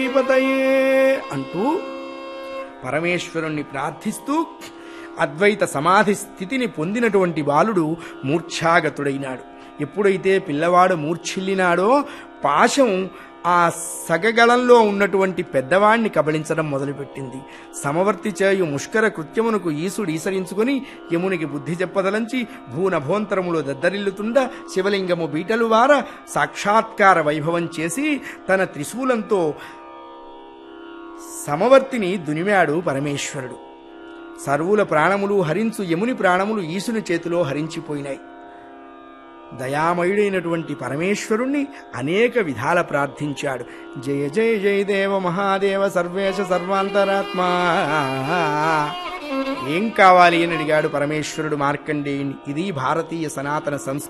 శ్రీపతయే అంటూ పరమేశ్వరుణ్ణి ప్రార్థిస్తూ అద్వైత సమాధి స్థితిని పొందినటువంటి బాలుడు మూర్ఛాగతుడైనాడు ఎప్పుడైతే పిల్లవాడు మూర్ఛిల్లినాడో పాశం ఆ సగగళంలో ఉన్నటువంటి పెద్దవాణ్ణి కబళించడం మొదలుపెట్టింది సమవర్తి చేయు ముష్కర కృత్యమునకు ఈసుడు ఈసరించుకుని యమునికి బుద్ధి చెప్పదలంచి భూనభోంతరములో దద్దరిల్లుతుండ శివలింగము బీటలు వార సాక్షాత్కార వైభవం చేసి తన త్రిశూలంతో సమవర్తిని దునిమాడు పరమేశ్వరుడు సర్వుల ప్రాణములు హరించు యముని ప్రాణములు ఈశుని చేతిలో హరించిపోయినాయి దయామయుడైనటువంటి పరమేశ్వరుణ్ణి అనేక విధాల ప్రార్థించాడు జయ జయ జయ దేవ మహాదేవ సర్వేశ సర్వాంతరాత్మా ఏం కావాలి అని అడిగాడు పరమేశ్వరుడు మార్కండేయుని ఇది భారతీయ సనాతన సంస్కృతి